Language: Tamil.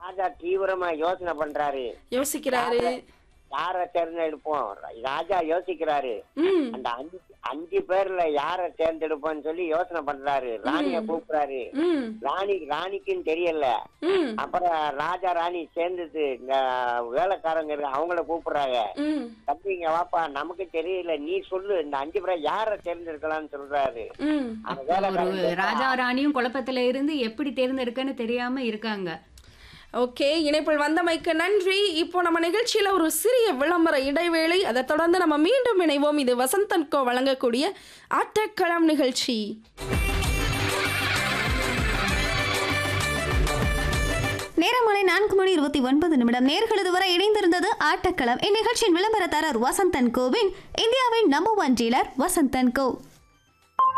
ராஜா தீவிரமா யோசனை பண்றாரு யோசிக்கிறாரு யார தேர்ந்தெடுப்போம் ராஜா யோசிக்கிறாரு ம் அந்த அஞ்சு அஞ்சு பேர்ல யார தேர்ந்தெடுப்போம்னு சொல்லி யோசனை பண்றாரு ராணிய கூப்பிடுறாரு ம் ராணி ராணிக்குன்னு தெரியல ம் அப்புறம் ராஜா ராணி சேர்ந்துட்டு இந்த வேலைக்காரங்க இருக்கு அவங்கள கூப்பிடுறாங்க ம் தம்பிங்க வாப்பா நமக்கு தெரியல நீ சொல்லு இந்த அஞ்சு பேரை யார தேர்ந்தெடுக்கலாம்னு சொல்றாரு ம் அந்த ஒரு வேலைக்காரங்க ராஜா ராணியும் குழப்பத்துல இருந்து எப்படி தேர்ந்தெடுக்கன்னு தெரியாம இருக்காங்க ஓகே இணைப்பில் வந்தமைக்கு நன்றி இப்போ நம்ம நிகழ்ச்சியில ஒரு சிறிய விளம்பர இடைவேளை அதை தொடர்ந்து நம்ம மீண்டும் இணைவோம் இது வசந்தன் கோ வழங்கக்கூடிய ஆட்டக்களம் நிகழ்ச்சி நேரமாலை நான்கு மணி இருபத்தி ஒன்பது நிமிடம் நேர்களது வரை இணைந்திருந்தது ஆட்டக்களம் இந்நிகழ்ச்சியின் விளம்பரதாரர் வசந்தன் கோவின் இந்தியாவின் நம்பர் ஒன் டீலர் வசந்தன் கோ